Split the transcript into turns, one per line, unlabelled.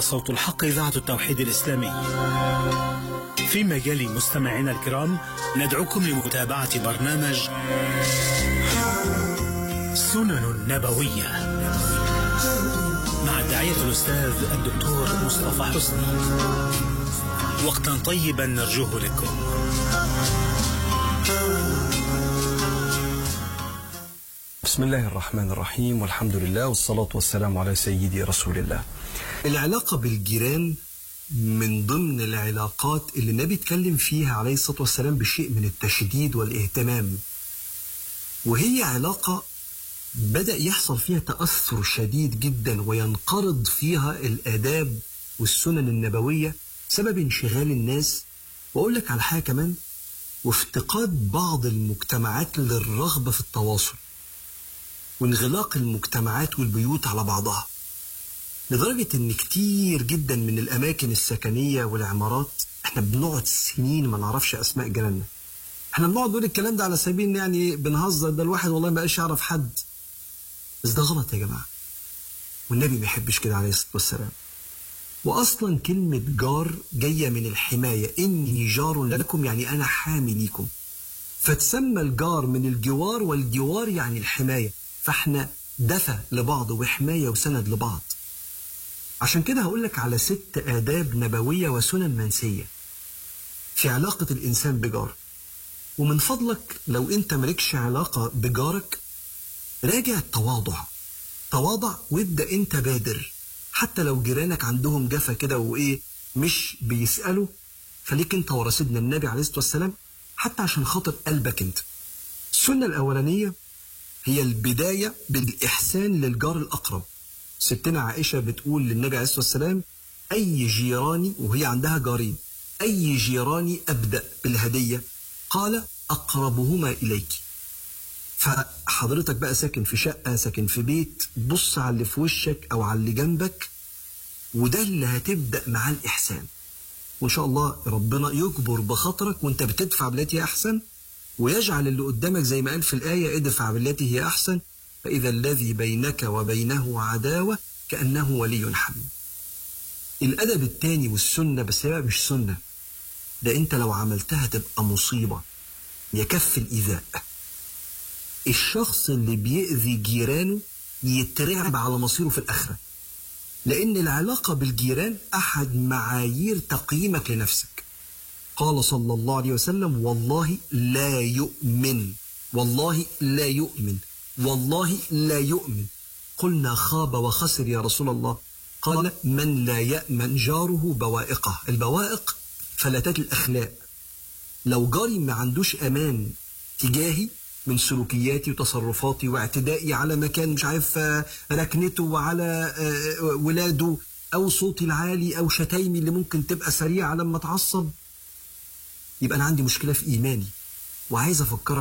صوت الحق إذاعة التوحيد الإسلامي في مجال مستمعينا الكرام ندعوكم لمتابعة برنامج سنن نبوية مع الداعية الأستاذ الدكتور مصطفى حسني وقتا طيبا نرجوه لكم
بسم الله الرحمن الرحيم والحمد لله والصلاة والسلام على سيدي رسول الله العلاقة بالجيران من ضمن العلاقات اللي النبي اتكلم فيها عليه الصلاة والسلام بشيء من التشديد والاهتمام وهي علاقة بدأ يحصل فيها تأثر شديد جدا وينقرض فيها الآداب والسنن النبوية سبب انشغال الناس وأقول لك على حاجة كمان وافتقاد بعض المجتمعات للرغبة في التواصل وانغلاق المجتمعات والبيوت على بعضها لدرجة إن كتير جدا من الأماكن السكنية والعمارات إحنا بنقعد سنين ما نعرفش أسماء جيراننا. إحنا بنقعد نقول الكلام ده على سبيل يعني بنهزر ده الواحد والله ما بقاش يعرف حد. بس ده غلط يا جماعة. والنبي ما يحبش كده عليه الصلاة والسلام. وأصلا كلمة جار جاية من الحماية إني جار لكم يعني أنا حامي ليكم. فتسمى الجار من الجوار والجوار يعني الحماية. فاحنا دفى لبعض وحماية وسند لبعض عشان كده هقول لك على ست آداب نبوية وسنن منسية في علاقة الإنسان بجاره ومن فضلك لو أنت مالكش علاقة بجارك راجع التواضع تواضع وابدأ أنت بادر حتى لو جيرانك عندهم جفا كده وإيه مش بيسألوا خليك أنت ورا سيدنا النبي عليه الصلاة والسلام حتى عشان خاطر قلبك أنت السنة الأولانية هي البداية بالإحسان للجار الأقرب ستنا عائشة بتقول للنبي عليه الصلاة والسلام أي جيراني وهي عندها جارين أي جيراني أبدأ بالهدية قال أقربهما إليك فحضرتك بقى ساكن في شقة ساكن في بيت بص على اللي في وشك أو على اللي جنبك وده اللي هتبدأ معاه الإحسان وإن شاء الله ربنا يجبر بخاطرك وأنت بتدفع بالتي أحسن ويجعل اللي قدامك زي ما قال في الآية ادفع بالتي هي أحسن فإذا الذي بينك وبينه عداوة كأنه ولي حميم الأدب التاني والسنة بس هي مش سنة ده أنت لو عملتها تبقى مصيبة يكفي الإيذاء الشخص اللي بيأذي جيرانه يترعب على مصيره في الآخرة لأن العلاقة بالجيران أحد معايير تقييمك لنفسك قال صلى الله عليه وسلم والله لا يؤمن والله لا يؤمن والله لا يؤمن قلنا خاب وخسر يا رسول الله قال من لا يأمن جاره بوائقه البوائق فلتات الأخلاق لو جاري ما عندوش أمان تجاهي من سلوكياتي وتصرفاتي واعتدائي على مكان مش عارف ركنته وعلى ولاده أو صوتي العالي أو شتايمي اللي ممكن تبقى سريعة لما اتعصب يبقى أنا عندي مشكلة في إيماني وعايز أفكرك